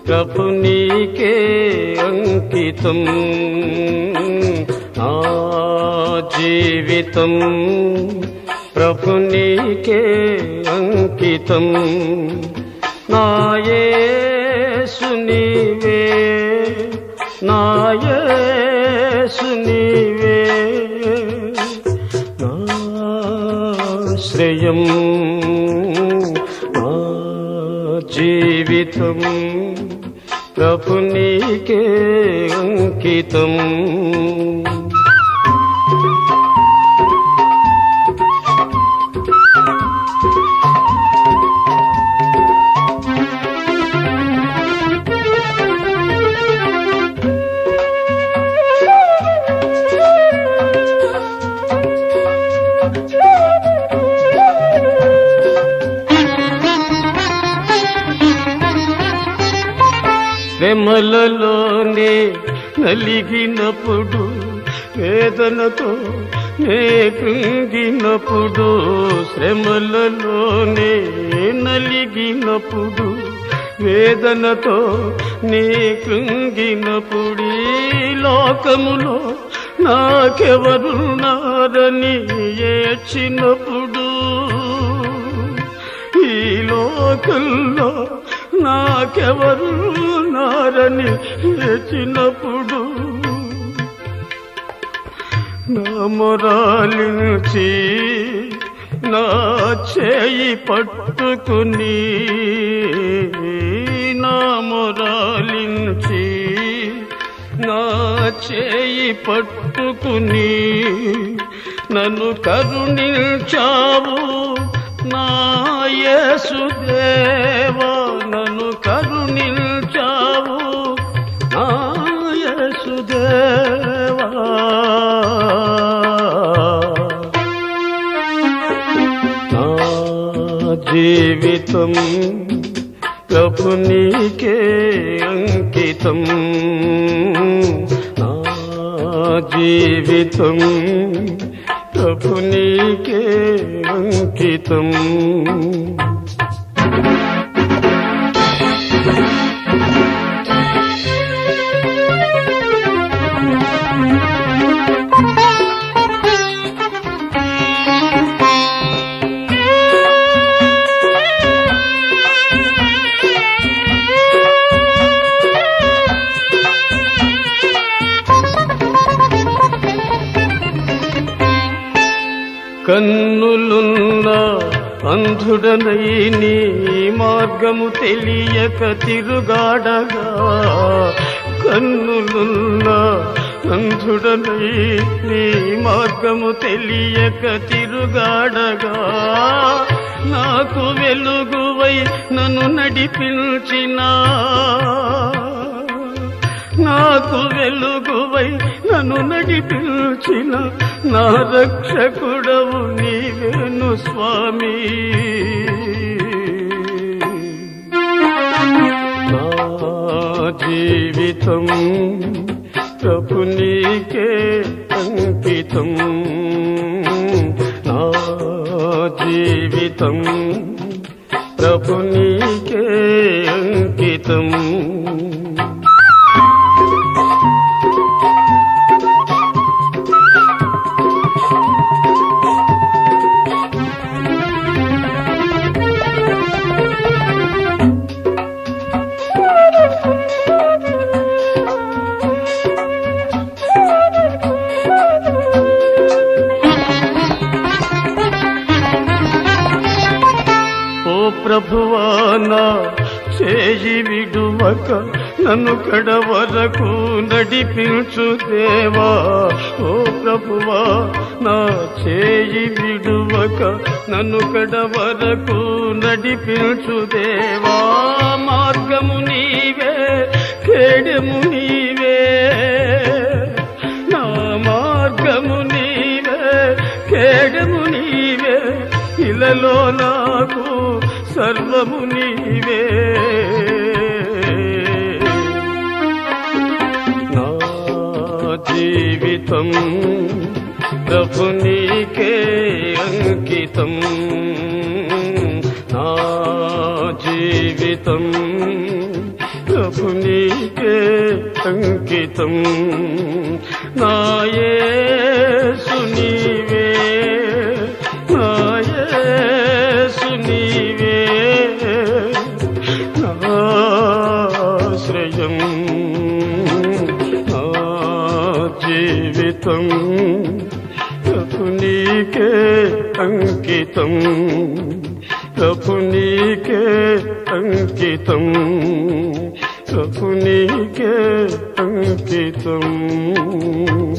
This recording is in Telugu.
ప్రభు నీకే అంకితం నా జీవితం ప్రభు నీకే అంకితం నాయేసు నీవే నాయేసు నీవే నాశ్రయం నా జీవితం ప్రభు నీకే అంకితం శ్రమలలోనే నలిగినప్పుడు వేదనతో నే కృంగినప్పుడు శ్రమలలోనే నలిగినప్పుడు వేదనతో నీ కృంగినప్పుడు ఈ లోకములో నాకెవరున్నారని ఏడ్చినప్పుడు ఈ లోకంలో నాకెవరు నారని లేచినప్పుడు నా మొరాలించి నా చేయి పట్టుకుని నా మొరాలించి నా చేయి పట్టుకుని నన్ను కరుణించావు నా యేసుదేవా నన్ను కరుణించావు నా యేసుదేవా నా జీవితం ప్రభు నీకే అంకితం నా జీవితం ప్రభు నీకే అంకితం కన్నులున్న అంధుడనై నీ మార్గము తెలియక తిరుగాడగా కన్నులున్న అంధుడనై నీ మార్గము తెలియక తిరుగాడగా నాకు వెలుగువై నన్ను నడిపించినా నాకు వెలుగువై నన్ను నడిపించిన నా రక్షకుడవు నీవేను స్వామి నా జీవితం ప్రభు నీకే అంకితం నా జీవితం ప్రభు నీకే అంకితం ఓ ప్రభువానా చేయి విడువక నన్ను కడ వరకు నడిపించు దేవా ఓ ప్రభువా నా చేయి విడువక నన్ను కడ వరకు నడిపించు దేవా మార్గము నీవే ఖేడము నీవే నా మార్గము నీవే ఖేడము నీవే ఇలలో నాకు సర్వము నీవే నా జీవితం ప్రభు నీకే అంకితం నా జీవితం ప్రభు ప్రభు నీకే అంకితం నాయేసు నీవే నాయేసు నీవే నాశ్రయం నా జీవితం ప్రభు నీకే అంకితం ప్రభు నీకే అంకితం ప్రభు నీకే అంకితం